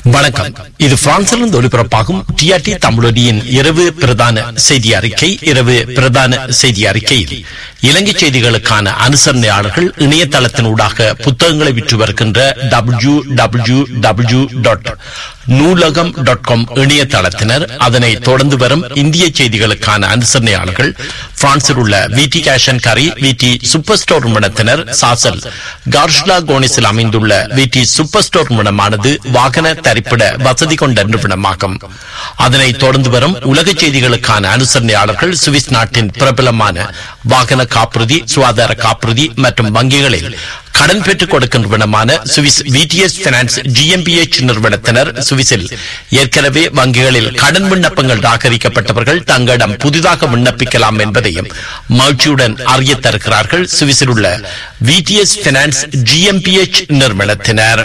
வணக்கம் இது பிரான்சிலிருந்து ஒலிபரப்பாகும் டிஆர்டி தமிழொலியின் இரவு பிரதான செய்தி அறிக்கை இரவு பிரதான செய்தி அறிக்கையில் இலங்கை செய்திகளுக்கான அனுசரணையாளர்கள் இணையதளத்தினூடாக புத்தகங்களை விற்று வருகின்ற டபிள்யூ டபிள்யூ டபிள்யூ டாட் நூலகம் டாட் காம் இணையதளத்தினர் அதனை தொடர்ந்து வரும் இந்திய செய்திகளுக்கான அனுசரணையாளர்கள் பிரான்சில் உள்ள விடி கேஷன் கரி விடி சூப்பர் ஸ்டோர் நிறுவனத்தினர் சாசல் கார்ஷ்லா கோனிஸில் அமைந்துள்ள விடி சூப்பர் ஸ்டோர் நிறுவனமானது வாகன தரிப்பிட வசதி கொண்ட நிறுவனமாகும் அதனைத் தொடர்ந்து வரும் உலக செய்திகளுக்கான அனுசரணையாளர்கள் சுவிஸ் நாட்டின் பிரபலமான வாகன காப்புறுதி சுகாதார காப்புறுதி மற்றும் வங்கிகளில் கடன் பெற்றுக் கொடுக்கும் நிறுவனமான சுவிஸ் விடிஎஸ் பினான்ஸ் ஜிஎம்பிஎச் நிறுவனத்தினர் சுவிஸில் ஏற்கனவே வங்கிகளில் கடன் விண்ணப்பங்கள் ராகரிக்கப்பட்டவர்கள் தங்களிடம் புதிதாக விண்ணப்பிக்கலாம் என்பதையும் மகிழ்ச்சியுடன் அறிய தருகிறார்கள் சுவிஸில் உள்ள விடிஎஸ் பினான்ஸ் ஜிஎம்பிஎச் நிறுவனத்தினர்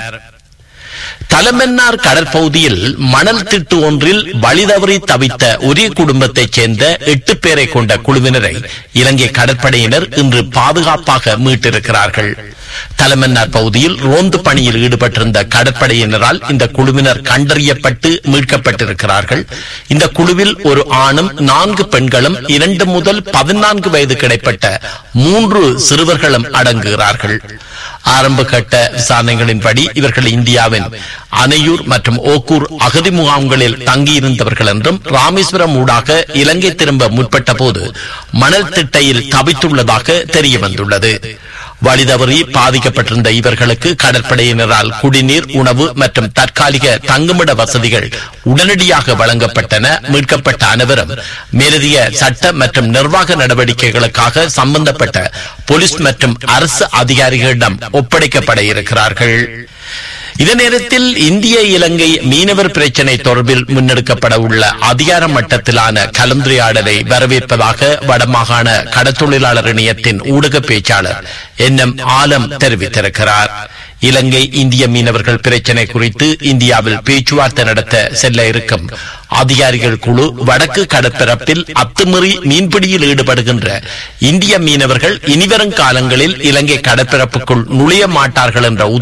தலைமன்னார் கடற்பகுதியில் மணல் திட்டு ஒன்றில் வழிதவறி தவித்த ஒரே குடும்பத்தைச் சேர்ந்த எட்டு பேரை கொண்ட குழுவினரை இலங்கை கடற்படையினர் இன்று பாதுகாப்பாக மீட்டிருக்கிறார்கள் தலைமன்னார் பகுதியில் ரோந்து பணியில் ஈடுபட்டிருந்த கடற்படையினரால் இந்த குழுவினர் கண்டறியப்பட்டு மீட்கப்பட்டிருக்கிறார்கள் இந்த குழுவில் ஒரு ஆணும் நான்கு பெண்களும் இரண்டு முதல் பதினான்கு வயது கிடைப்பட்ட மூன்று சிறுவர்களும் அடங்குகிறார்கள் ஆரம்ப கட்ட விசாரணைகளின்படி இவர்கள் இந்தியாவின் அனையூர் மற்றும் ஓக்கூர் அகதி முகாம்களில் தங்கியிருந்தவர்கள் என்றும் ராமேஸ்வரம் ஊடாக இலங்கை திரும்ப முற்பட்ட போது மணல் திட்டையில் தவித்துள்ளதாக தெரிய வந்துள்ளது வழிதவறி பாதிக்கப்பட்டிருந்த இவர்களுக்கு கடற்படையினரால் குடிநீர் உணவு மற்றும் தற்காலிக தங்குமிட வசதிகள் உடனடியாக வழங்கப்பட்டன மீட்கப்பட்ட அனைவரும் மேலதிக சட்ட மற்றும் நிர்வாக நடவடிக்கைகளுக்காக சம்பந்தப்பட்ட போலீஸ் மற்றும் அரசு அதிகாரிகளிடம் ஒப்படைக்கப்பட இருக்கிறார்கள் இதே நேரத்தில் இந்திய இலங்கை மீனவர் பிரச்சினை தொடர்பில் முன்னெடுக்கப்பட உள்ள அதிகார மட்டத்திலான கலந்துரையாடலை வரவேற்பதாக வடமாகாண கடத்தொழிலாளர் இணையத்தின் ஊடக பேச்சாளர் என் எம் ஆலம் தெரிவித்திருக்கிறார் இலங்கை இந்திய மீனவர்கள் பிரச்சினை குறித்து இந்தியாவில் பேச்சுவார்த்தை நடத்த செல்ல இருக்கும் அதிகாரிகள் குழு வடக்கு கடற்பரப்பில் அத்துமீறி மீன்பிடியில் ஈடுபடுகின்ற இந்திய மீனவர்கள் இனிவரும் காலங்களில் இலங்கை கடற்பரப்புக்குள் நுழைய மாட்டார்கள் என்ற